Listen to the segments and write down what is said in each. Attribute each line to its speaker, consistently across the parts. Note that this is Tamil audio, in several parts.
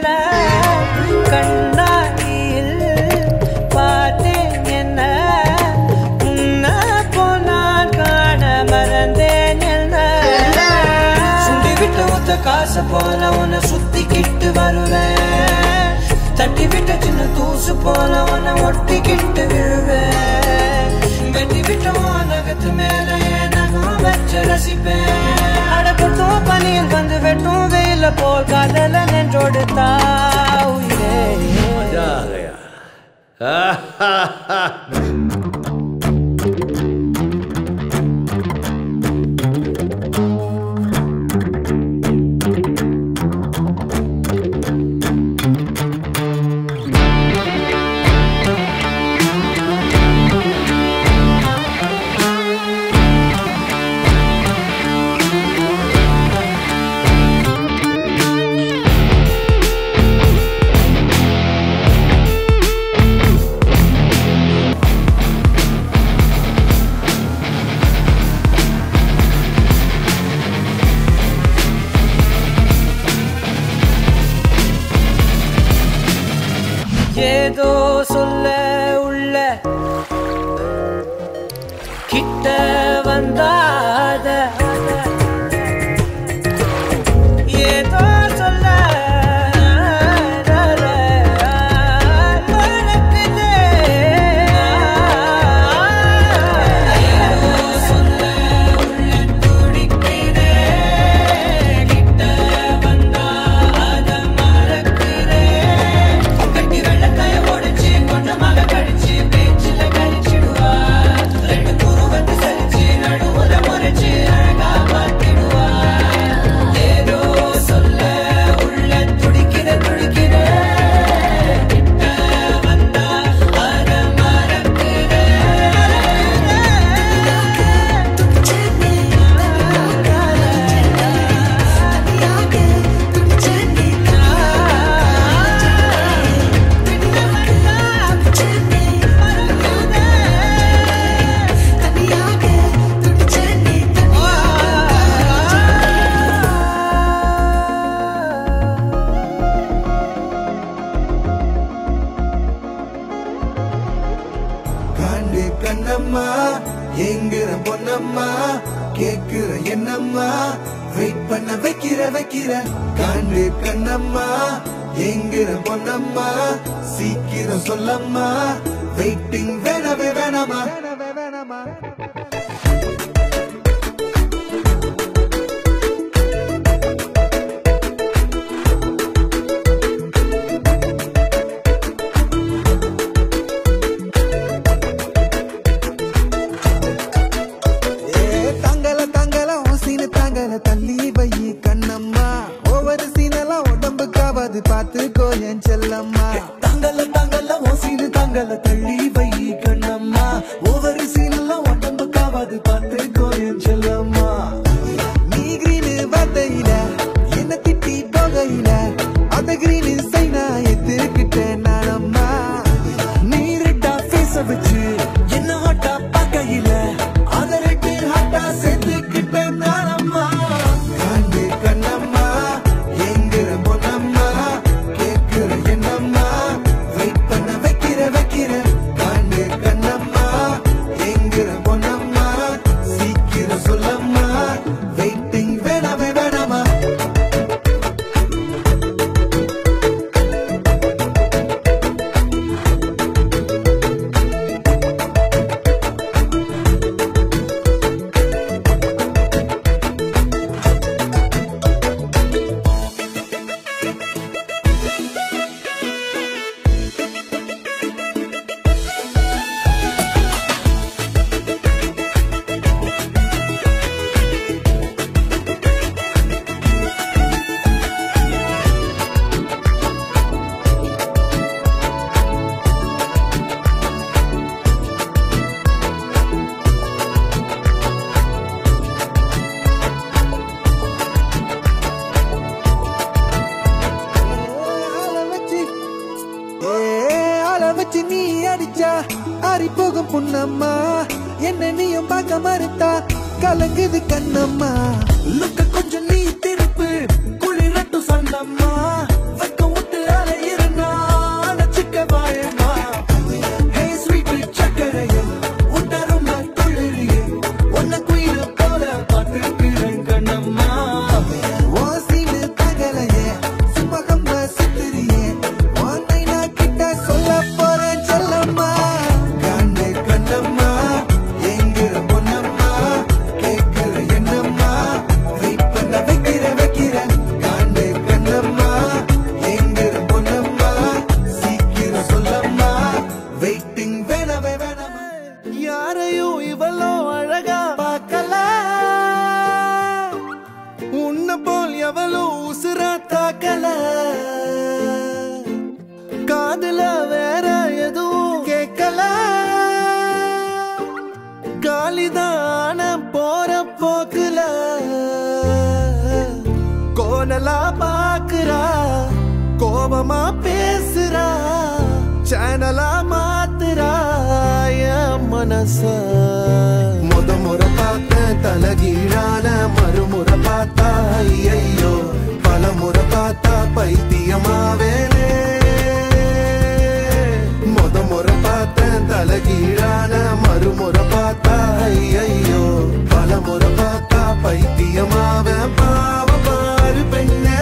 Speaker 1: மெல்ல கண்ணாடியில் பார்த்தேன் என்ன உன்ன போனால் காண மறந்தேன் என்ன சுண்டி விட்டு ஒத்த காசு போல உன்னை சுத்திக்கிட்டு வருவேன் தட்டி விட்ட சின்ன தூசு போல உன்னை ஒட்டிக்கிட்டு விழுவேன் வெட்டி விட்ட நகத்து மேல என் நகம் வச்சு ரசிப்பேன் அடப்பட்டும் பனியில் வந்து வெட்டும் வெயில போல் காதல நின்றோடு தாவுயிரே
Speaker 2: मजा आ गया
Speaker 1: ஏதோ சொல்ல உள்ள கிட்ட வந்தாத ஏதோ சொல்ல நடக்குதே. ஏதோ சொல்ல உள்ள துடிக்குதே. கிட்ட வந்தா அத மறக்கிறேன் கட்டி வெள்ளக்காய உடைச்சு கொஞ்சமாக கடிச்சு பேச்சுல கழிச்சிடுவா ரெண்டு குருவத்து சரிச்சு நடுவுல முறைச்சு அழகா மாத்திடுவா ஏதோ சொல்ல உள்ள துடிக்கிற துடிக்கிற கிட்ட வந்தா அத
Speaker 3: காண்டு கண்ணம்மா எங்குற பொன்னம்மா கேக்குற என்னம்மா வெயிட் பண்ண வைக்கிற வைக்கிற காண்டு கண்ணம்மா எங்குற பொன்னம்மா சீக்கிரம் சொல்லம்மா வெயிட்டிங் வேணவே வேணாமா வேணவே வேணாமா ஏ தங்கல தங்கல உன் சீனு தங்கல தள்ளி வை கண்ணம்மா ஒவ்வொரு சீனெல்லாம் உடம்புக்காவது பார்த்துக்கோ என் செல்லம்மா தங்கல தங்கல உன் சீனு தங்கல தள்ளி வை கண்ணம்மா ஒவ்வொரு சீனெல்லாம் உடம்புக்காவது பார்த்துக்கோ என் செல்லம்மா நீ கிரீனு வார்த்தையில என்ன திட்டி போகையில அந்த கிரீனு சைனா எத்துக்கிட்டேன் நானம்மா நீ ரெட்டா பேச வச்சு என்ன ஹாட்டா பார்க்கையில அத ரெட்டு ஹாட்டா சேர்த்துக்கிட்டேன் நானம்மா காண்டு கண்ணம்மா எங்குற பொன்னம்மா கேக்குற என்னம்மா வெயிட் பண்ண வைக்கிற வைக்கிற காண்டு கண்ணம்மா எங்குற பொன்னம்மா சீக்கிரம் சொல்லம்மா வெயிட்டிங் வேணாமே வேணாமா ஆள வச்சு ஏ ஆள வச்சு நீ அடிச்சா ஆறி போகும் புண்ணம்மா என்ன நீயும் பார்க்க மறுத்தா கலங்குது கண்ணம்மா லுக்க கொஞ்சம் நீ திருப்பு குளிரட்டும் சொன்னம்மா வைக்க விட்டு காதுல வேற எதுவும் கேட்கல காலிதான போற போக்குல கோணலா பாக்குறா கோபமா பேசுறா சேனலா மாத்துறா என் மனச முத முறை பார்த்த தலகீழான மறுமுறை பார்த்தா ஐயோ பல முறை பார்த்தா பைத்தியமாவேனே முத முறை பார்த்த தலகீழான மறுமுறை பார்த்தா ஐயோ பல முறை பார்த்தா பைத்தியமாவே பாவ பாரு பெண்ணே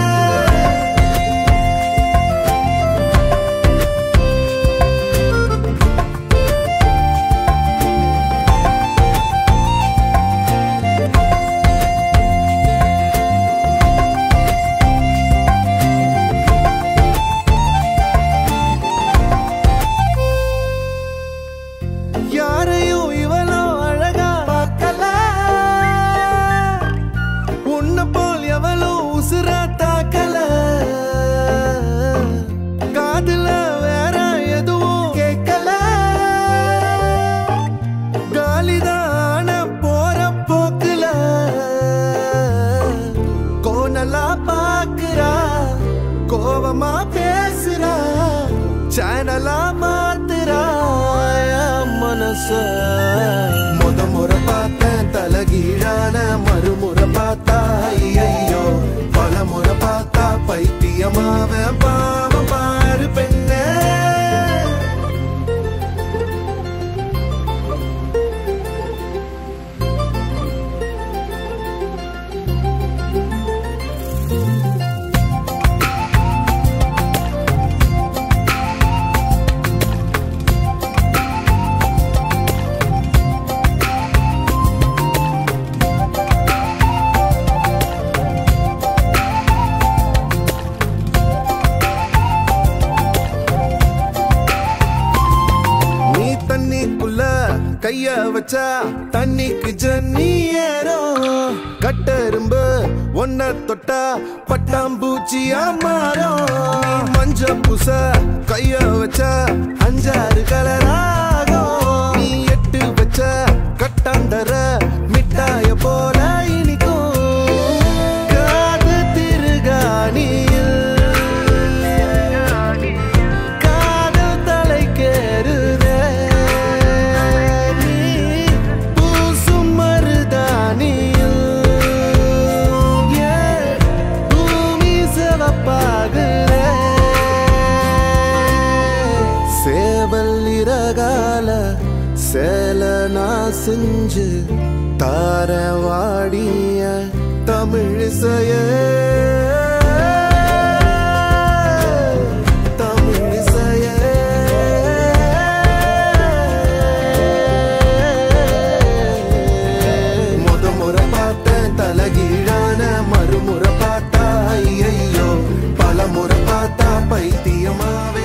Speaker 3: யாரையும் இவளோ அழகா பார்க்கல உன்னை போல் எவளோ உசுரா தாக்கல காதுல வேற எதுவும் கேட்கல காலிதான போற போக்குல கோணலா பாக்குறா கோவமா பேசுறா சேனலா மாத்துறா என் மனச முத முறை பார்த்தேன் தலகீழான மறுமுறை பார்த்தா ஐயோ பல முறை பார்த்தா பைத்தியமாவ பாவம் பாரு பெண்ணே நீ தண்ணிக்குள்ள கைய வச்சா தண்ணிக்கு ஜன்னி ஏறும் கட்டெரும்பு ஒன்ன தொட்டா பட்டாம்பூச்சியா மாறும் நீ மஞ்ச பூச கைய வச்சா அஞ்சாறு கலராகும் நீ எட்டு வச்ச கட்டாந்தர மிட்டாய போல இனிக்கும் காது திருகாணியில் காதல் தலைக்கேறுதே நீ பூசும் மருதாணியில் ஏன் பூமி சிவப்பாகுதே சேவல் இறகால சேல நான் செஞ்சு தார வாடிய தமிழிசைய தமிழிசைய முத முறை பார்த்தேன் தலகீழான மறுமுறை பார்த்தா ஐயோ பல முறை பார்த்தா பைத்தியமாவே